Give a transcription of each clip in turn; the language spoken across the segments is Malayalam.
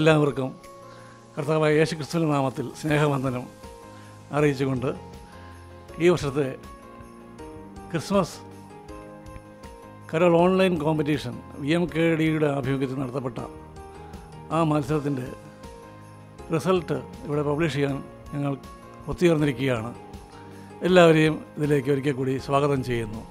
എല്ലാവർക്കും കർത്താവായ യേശു ക്രിസ്തുവിൻ്റെ നാമത്തിൽ സ്നേഹവന്ദനം അറിയിച്ചുകൊണ്ട് ഈ വർഷത്തെ Christmas carol online competition V M K ഡിയുടെ ആഭിമുഖ്യത്തിൽ നടത്തപ്പെട്ട ആ മത്സരത്തിൻ്റെ റിസൾട്ട് ഇവിടെ പബ്ലിഷ് ചെയ്യാൻ ഞങ്ങൾ ഒത്തുചേർന്നിരിക്കുകയാണ് എല്ലാവരെയും ഇതിലേക്ക് ഒരിക്കൽ കൂടി സ്വാഗതം ചെയ്യുന്നു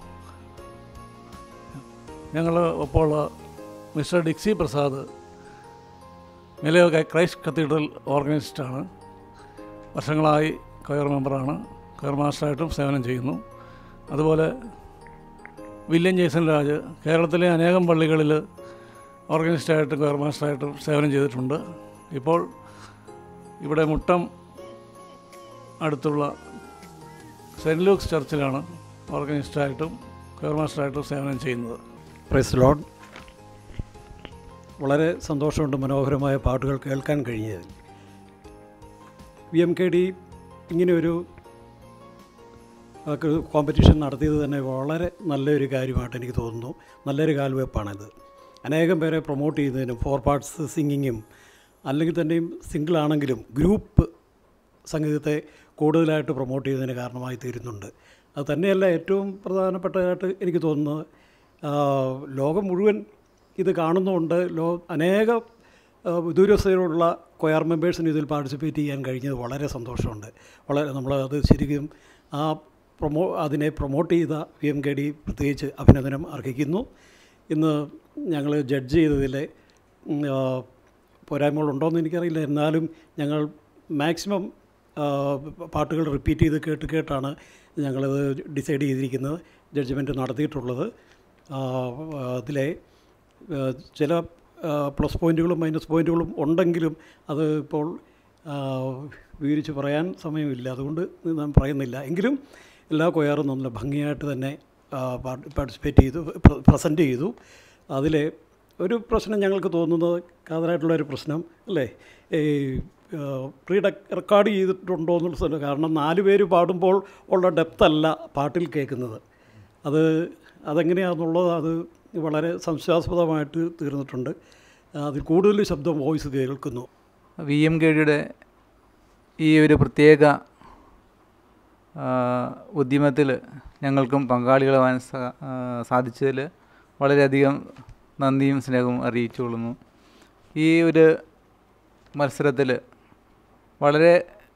ഞങ്ങൾ ഒപ്പോൾ മിസ്റ്റർ ഡിക്സി പ്രസാദ് മെലയോ ക്രൈസ്റ്റ് കത്തീഡ്രൽ ഓർഗനൈസ്റ്റാണ് വർഷങ്ങളായി കൊയർ മെമ്പറാണ് കൊയർ മാസ്റ്ററായിട്ടും സേവനം ചെയ്യുന്നു അതുപോലെ വില്യം ജേസൺ രാജ് കേരളത്തിലെ അനേകം പള്ളികളിൽ ഓർഗനൈസ്റ്റായിട്ടും കൊയർ മാസ്റ്ററായിട്ടും സേവനം ചെയ്തിട്ടുണ്ട് ഇപ്പോൾ ഇവിടെ മുട്ടം അടുത്തുള്ള സെൻറ്റ് ലൂക്സ് ചർച്ചിലാണ് ഓർഗനൈസ്റ്റായിട്ടും കൊയർ മാസ്റ്ററായിട്ടും സേവനം ചെയ്യുന്നത് പ്രൈസ് ലോഡ് വളരെ സന്തോഷമുണ്ട് മനോഹരമായ പാട്ടുകൾ കേൾക്കാൻ കഴിഞ്ഞത് വി എം കെ ഡി ഇങ്ങനെയൊരു കോമ്പറ്റീഷൻ നടത്തിയത് തന്നെ വളരെ നല്ലൊരു കാര്യമായിട്ട് എനിക്ക് തോന്നുന്നു നല്ലൊരു കാൽവെപ്പാണിത് അനേകം പേരെ പ്രൊമോട്ട് ചെയ്യുന്നതിനും ഫോർ പാർട്സ് സിംഗിങ്ങും അല്ലെങ്കിൽ തന്നെയും സിംഗിൾ ആണെങ്കിലും ഗ്രൂപ്പ് സംഗീതത്തെ കൂടുതലായിട്ട് പ്രൊമോട്ട് ചെയ്യുന്നതിന് കാരണമായി തീരുന്നുണ്ട് അത് തന്നെയല്ല ഏറ്റവും പ്രധാനപ്പെട്ടതായിട്ട് എനിക്ക് തോന്നുന്നത് ആ, ലോകം മുഴുവൻ ഇത് കാണുന്നുണ്ട് ലോ അനേക ആ, വിദൂരസ്ഥയിലുള്ള കൊയർ മെമ്പേഴ്സിന് ഇതിൽ പാർട്ടിസിപ്പേറ്റ് ചെയ്യാൻ കഴിഞ്ഞത് വളരെ സന്തോഷമുണ്ട് വളരെ നമ്മൾ അത് ശരിക്കും ആ പ്രൊമോ അതിനെ പ്രൊമോട്ട് ചെയ്ത വി എം കെ ഡി പ്രത്യേകിച്ച് അഭിനന്ദനം അർഹിക്കുന്നു ഇന്ന് ഞങ്ങൾ ജഡ്ജ് ചെയ്തതിലെ ഉം, ആ, പോരായ്മകളുണ്ടോയെന്ന് എനിക്കറിയില്ല എന്നാലും ഞങ്ങൾ മാക്സിമം ആ, പാട്ടുകൾ റിപ്പീറ്റ് ചെയ്ത് കേട്ട് കേട്ടാണ് ഞങ്ങളത് ഡിസൈഡ് ചെയ്തിരിക്കുന്നത് ജഡ്ജ്മെൻറ്റ് നടത്തിയിട്ടുള്ളത് ആ, അതിലെ ആ, ചില ആ, പ്ലസ് പോയിൻറ്റുകളും മൈനസ് പോയിൻറ്റുകളും ഉണ്ടെങ്കിലും അത് ഇപ്പോൾ ആ, വിവരിച്ച് പറയാൻ സമയമില്ല അതുകൊണ്ട് ഞാൻ പറയുന്നില്ല എങ്കിലും എല്ലാ കൊയറും നല്ല ഭംഗിയായിട്ട് തന്നെ പാർട്ടിസിപ്പേറ്റ് ചെയ്തു പ്രസൻറ്റ് ചെയ്തു അതിലെ ഒരു പ്രശ്നം ഞങ്ങൾക്ക് തോന്നുന്നത് കാതലായിട്ടുള്ള ഒരു പ്രശ്നം അല്ലേ ഈ പ്രീ റെക്കോർഡ് ചെയ്തിട്ടുണ്ടോ എന്നുള്ള സ്ഥലം കാരണം നാല് പേര് പാടുമ്പോൾ ഉള്ള ഡെപ്ത് അല്ല പാട്ടിൽ കേൾക്കുന്നത് അത് അതെങ്ങനെയാണെന്നുള്ളത് അത് വളരെ സംശയാസ്പദമായിട്ട് തീർന്നിട്ടുണ്ട് അതിൽ കൂടുതൽ ശബ്ദം വോയിസ് കേൾക്കുന്നു വി എം കെഡിയുടെ ഈ ഒരു പ്രത്യേക ഉദ്യമത്തിൽ ഞങ്ങൾക്കും പങ്കാളികളാവാൻ സാ- ആ, സാധിച്ചതിൽ വളരെയധികം നന്ദിയും സ്നേഹവും അറിയിച്ചുകൊള്ളുന്നു ഈ ഒരു മത്സരത്തിൽ വളരെ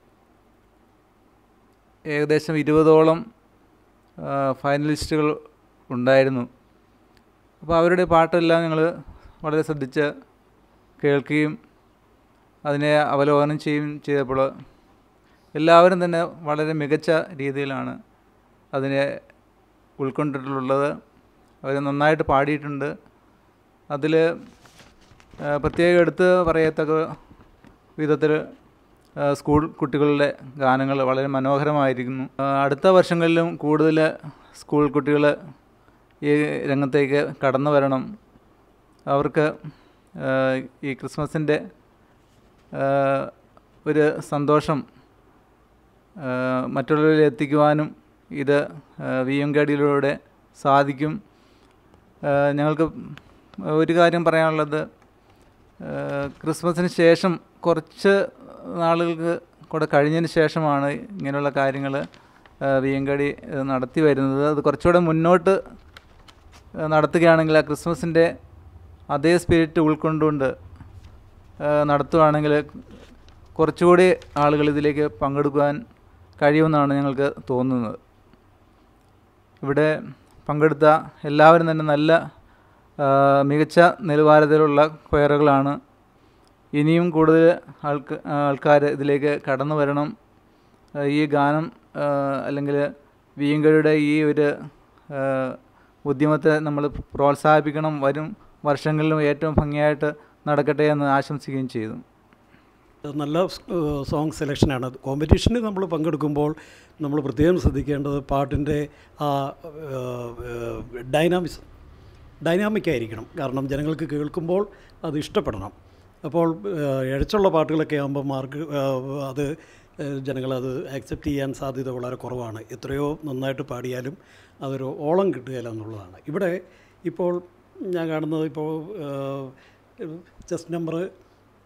ഏകദേശം ഇരുപതോളം ആ, ഫൈനലിസ്റ്റുകൾ ഉണ്ടായിരുന്നു അപ്പോൾ അവരുടെ പാട്ടെല്ലാം ഞങ്ങൾ വളരെ ശ്രദ്ധിച്ച് കേൾക്കുകയും അതിനെ അവലോകനം ചെയ്യുകയും ചെയ്തപ്പോൾ എല്ലാവരും തന്നെ വളരെ മികച്ച രീതിയിലാണ് അതിനെ ഉൾക്കൊണ്ടിട്ടുള്ളത് അവർ നന്നായിട്ട് പാടിയിട്ടുണ്ട് അതിൽ പ്രത്യേകം എടുത്ത് പറയത്തക്ക വിധത്തിൽ സ്കൂൾ കുട്ടികളുടെ ഗാനങ്ങൾ വളരെ മനോഹരമായിരിക്കുന്നു ആ, അടുത്ത വർഷങ്ങളിലും കൂടുതൽ സ്കൂൾ കുട്ടികൾ ഈ രംഗത്തേക്ക് കടന്നു വരണം അവർക്ക് ആ, ഈ ക്രിസ്മസിൻ്റെ ആ, ഒരു സന്തോഷം ആ, മറ്റുള്ളവരിൽ എത്തിക്കുവാനും ഇത് വി എം ഗാഡിയിലൂടെ സാധിക്കും ആ, ഞങ്ങൾക്ക് ഒരു കാര്യം പറയാനുള്ളത് ആ, ക്രിസ്മസിന് ശേഷം കുറച്ച് നാളുകൾക്ക് കൂടെ കഴിഞ്ഞതിന് ശേഷമാണ് ഇങ്ങനെയുള്ള കാര്യങ്ങൾ വി എം ഗാഡി നടത്തി വരുന്നത് അത് കുറച്ചുകൂടെ മുന്നോട്ട് ആ, നടത്തുകയാണെങ്കിൽ ആ ക്രിസ്മസിൻ്റെ അതേ സ്പിരിറ്റ് ഉൾക്കൊണ്ടുകൊണ്ട് ആ, നടത്തുകയാണെങ്കിൽ കുറച്ചുകൂടി ആളുകൾ ഇതിലേക്ക് പങ്കെടുക്കുവാൻ കഴിയുമെന്നാണ് ഞങ്ങൾക്ക് തോന്നുന്നത് ഇവിടെ പങ്കെടുത്ത എല്ലാവരും തന്നെ നല്ല ആ, മികച്ച നിലവാരത്തിലുള്ള കൊയറുകളാണ് ഇനിയും കൂടുതൽ ആൾക്ക് ആൾക്കാർ ഇതിലേക്ക് കടന്നു വരണം ആ, ഈ ഗാനം ആ, അല്ലെങ്കിൽ വീങ്കയുടെ ഈ ഒരു ആ, ഉദ്യമത്തെ നമ്മൾ പ്രോത്സാഹിപ്പിക്കണം വരും വർഷങ്ങളിലും ഏറ്റവും ഭംഗിയായിട്ട് നടക്കട്ടെ എന്ന് ആശംസിക്കുകയും ചെയ്തു നല്ല സോങ് സെലക്ഷനാണ് കോമ്പറ്റീഷന് നമ്മൾ പങ്കെടുക്കുമ്പോൾ നമ്മൾ പ്രത്യേകം ശ്രദ്ധിക്കേണ്ടത് പാട്ടിൻ്റെ ആ ഡൈനാമിക്സ് ഡൈനാമിക് ആയിരിക്കണം കാരണം ജനങ്ങൾക്ക് കേൾക്കുമ്പോൾ അത് ഇഷ്ടപ്പെടണം അപ്പോൾ ഇഴച്ചുള്ള പാട്ടുകളൊക്കെ ആകുമ്പോൾ മാർക്ക് അത് ജനങ്ങളത് ആക്സെപ്റ്റ് ചെയ്യാൻ സാധ്യത വളരെ കുറവാണ് എത്രയോ നന്നായിട്ട് പാടിയാലും അതൊരു ഓളം കിട്ടുകയില്ല എന്നുള്ളതാണ് ഇവിടെ ഇപ്പോൾ ഞാൻ കാണുന്നത് ഇപ്പോൾ ചെസ് നമ്പർ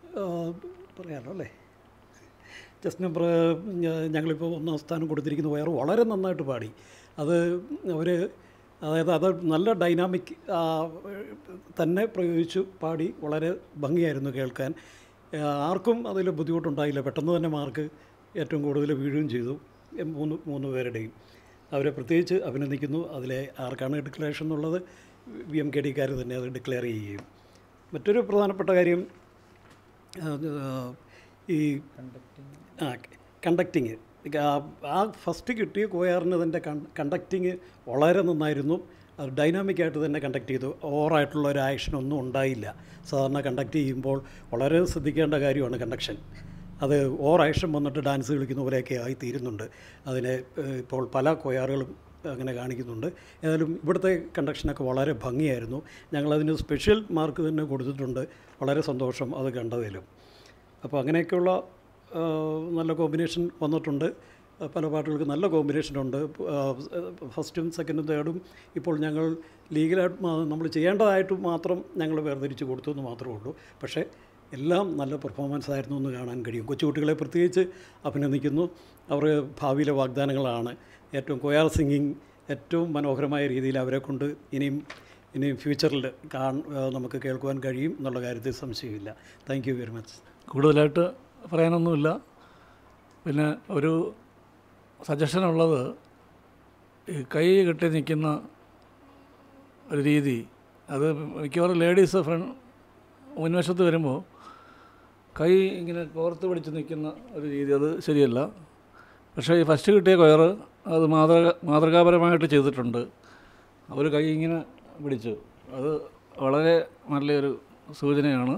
ആ, പറയാലോ അല്ലേ ചെസ് നമ്പർ ഞങ്ങളിപ്പോൾ ഒന്നാം സ്ഥാനം കൊടുത്തിരിക്കുന്ന വയർ വളരെ നന്നായിട്ട് പാടി അത് അവർ അതായത് അത് നല്ല ഡൈനാമിക് തന്നെ പ്രയോഗിച്ചു പാടി വളരെ ഭംഗിയായിരുന്നു കേൾക്കാൻ ആ, ആർക്കും അതിൽ ബുദ്ധിമുട്ടുണ്ടായില്ല പെട്ടെന്ന് തന്നെ മാർക്ക് ഏറ്റവും കൂടുതൽ വീഴുകയും ചെയ്തു എ, മൂന്ന് മൂന്ന് പേരുടെയും അവരെ പ്രത്യേകിച്ച് അഭിനന്ദിക്കുന്നു അതിലെ ആർക്കാണ് ഡിക്ലറേഷൻ എന്നുള്ളത് വി എം കെ ഡിക്കാർ തന്നെ അത് ഡിക്ലെയർ ചെയ്യുകയും മറ്റൊരു പ്രധാനപ്പെട്ട കാര്യം അത് ഈ ആ കണ്ടക്റ്റിങ് ആ ഫസ്റ്റ് കിട്ടിയ കോയാറിന് തന്നെ കണ്ടക്റ്റിങ് വളരെ നന്നായിരുന്നു അത് ഡൈനാമിക്കായിട്ട് തന്നെ കണ്ടക്ട് ചെയ്തു ഓവറായിട്ടുള്ള ഒരു ആക്ഷൻ ഒന്നും ഉണ്ടായില്ല സാധാരണ കണ്ടക്ട് ചെയ്യുമ്പോൾ വളരെ ശ്രദ്ധിക്കേണ്ട കാര്യമാണ് കണ്ടക്ഷൻ അത് ഓവർ ആക്ഷൻ വന്നിട്ട് ഡാൻസ് കളിക്കുന്ന പോലെയൊക്കെ ആയി തീരുന്നുണ്ട് അതിനെ ഏഹ്, ഇപ്പോൾ പല കൊയാറുകളും അങ്ങനെ കാണിക്കുന്നുണ്ട് ഏതായാലും ഇവിടുത്തെ കണ്ടക്ഷനൊക്കെ വളരെ ഭംഗിയായിരുന്നു ഞങ്ങളതിന് സ്പെഷ്യൽ മാർക്ക് തന്നെ കൊടുത്തിട്ടുണ്ട് വളരെ സന്തോഷം അത് കണ്ടതിലും അപ്പോൾ അങ്ങനെയൊക്കെയുള്ള ആ, നല്ല കോമ്പിനേഷൻ വന്നിട്ടുണ്ട് ആ, പല പാട്ടുകൾക്ക് നല്ല കോമ്പിനേഷൻ ഉണ്ട് ആ, ഫസ്റ്റും സെക്കൻഡും തേർഡും ഇപ്പോൾ ഞങ്ങൾ ലീഗലായിട്ട് നമ്മൾ ചെയ്യേണ്ടതായിട്ട് മാത്രം ഞങ്ങൾ വേർതിരിച്ച് കൊടുത്തു എന്ന് മാത്രമേ ഉള്ളൂ പക്ഷേ എല്ലാം നല്ല പെർഫോമൻസ് ആയിരുന്നു എന്ന് കാണാൻ കഴിയും കൊച്ചുകുട്ടികളെ പ്രത്യേകിച്ച് അഭിനന്ദിക്കുന്നു അവർ ഭാവിയിലെ വാഗ്ദാനങ്ങളാണ് ഏറ്റവും കൊയാർ സിംഗിങ് ഏറ്റവും മനോഹരമായ രീതിയിൽ അവരെ കൊണ്ട് ഇനിയും ഇനിയും ഫ്യൂച്ചറിൽ കാൺ ആ, നമുക്ക് കേൾക്കുവാൻ കഴിയും എന്നുള്ള കാര്യത്തിൽ സംശയമില്ല താങ്ക് യു വെരി മച്ച് കൂടുതലായിട്ട് പറയാനൊന്നുമില്ല പിന്നെ ഒരു സജഷൻ ഉള്ളത് ഈ കൈ കെട്ടി നിൽക്കുന്ന ഒരു രീതി അത് മിക്കവാറും ലേഡീസ് ഫ്രണ്ട് മുൻവശത്ത് വരുമ്പോൾ കൈ ഇങ്ങനെ കോർത്ത് പിടിച്ച് നിൽക്കുന്ന ഒരു രീതി അത് ശരിയല്ല പക്ഷേ ഈ ഫസ്റ്റ് കിട്ടിയ കൊയർ അത് മാതൃക മാതൃകാപരമായിട്ട് ചെയ്തിട്ടുണ്ട് അവർ കൈ ഇങ്ങനെ പിടിച്ചു അത് വളരെ നല്ലൊരു സൂചനയാണ്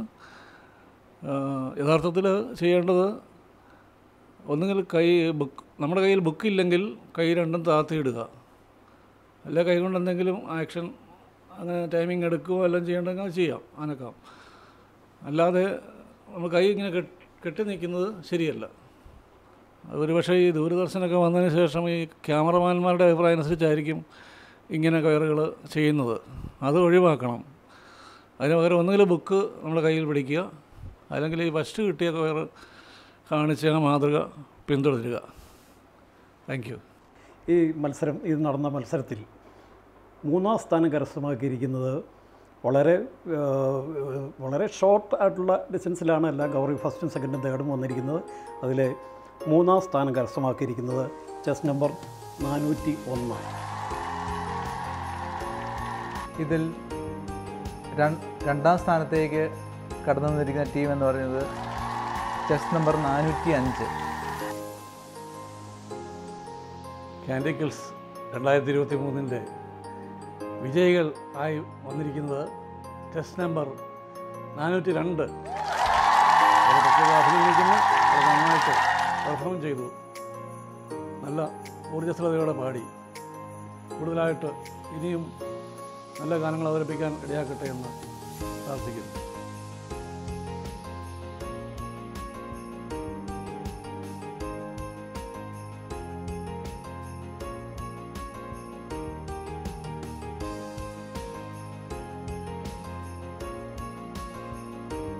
യഥാർത്ഥത്തിൽ ചെയ്യേണ്ടത് ഒന്നുകിൽ കൈ ബുക്ക് നമ്മുടെ കയ്യിൽ ബുക്കില്ലെങ്കിൽ കൈ രണ്ടും താത്തിയിടുക അല്ല കൈ കൊണ്ട് എന്തെങ്കിലും ആക്ഷൻ അങ്ങനെ ടൈമിംഗ് എടുക്കുകയോ എല്ലാം ചെയ്യേണ്ടെങ്കിൽ അത് ചെയ്യാം അനക്കാം അല്ലാതെ നമ്മൾ കൈ ഇങ്ങനെ കെട്ട് കെട്ടി നിൽക്കുന്നത് ശരിയല്ല അതൊരു പക്ഷേ ഈ ദൂരദർശനൊക്കെ വന്നതിന് ശേഷം ഈ ക്യാമറമാൻമാരുടെ അഭിപ്രായം അനുസരിച്ചായിരിക്കും ഇങ്ങനെ കയറുകൾ ചെയ്യുന്നത് അത് ഒഴിവാക്കണം അതിന് പകരം ഒന്നുകിൽ ബുക്ക് നമ്മുടെ കയ്യിൽ പിടിക്കുക അല്ലെങ്കിൽ ഈ ഫസ്റ്റ് കിട്ടിയ കയർ കാണിച്ച ആ മാതൃക പിന്തുടരുക താങ്ക് യു ഈ മത്സരം ഇത് നടന്ന മത്സരത്തിൽ മൂന്നാം സ്ഥാനം കരസ്ഥമാക്കിയിരിക്കുന്നത് വളരെ ആ, വളരെ ഷോർട്ട് ആയിട്ടുള്ള ഡിസ്റ്റൻസിലാണ് എല്ലാ ഗൗറി ഫസ്റ്റും സെക്കൻഡും തേർഡും വന്നിരിക്കുന്നത് അതിൽ മൂന്നാം സ്ഥാനം കരസ്ഥമാക്കിയിരിക്കുന്നത് ചെസ് നമ്പർ നാനൂറ്റി ഒന്ന് ഇതിൽ രൺ- രണ്ടാം സ്ഥാനത്തേക്ക് കടന്നു വന്നിരിക്കുന്ന ടീം എന്ന് പറയുന്നത് ചെസ് നമ്പർ നാനൂറ്റി അഞ്ച് ക്യാൻഡി കിൽസ് രണ്ടായിരത്തി ഇരുപത്തി മൂന്നിൻ്റെ വിജയികൾ ആയി വന്നിരിക്കുന്നത് ടെസ്റ്റ് നമ്പർ നാനൂറ്റി രണ്ട് അത് പ്രത്യേകം അഭിനന്ദിക്കുന്നു അത് നന്നായിട്ട് പെർഫോം ചെയ്തു നല്ല ഊർജ്ജസ്വലതയോടെ പാടി കൂടുതലായിട്ട് ഇനിയും നല്ല ഗാനങ്ങൾ അവതരിപ്പിക്കാൻ ഇടയാക്കട്ടെ എന്ന് പ്രാർത്ഥിക്കുന്നു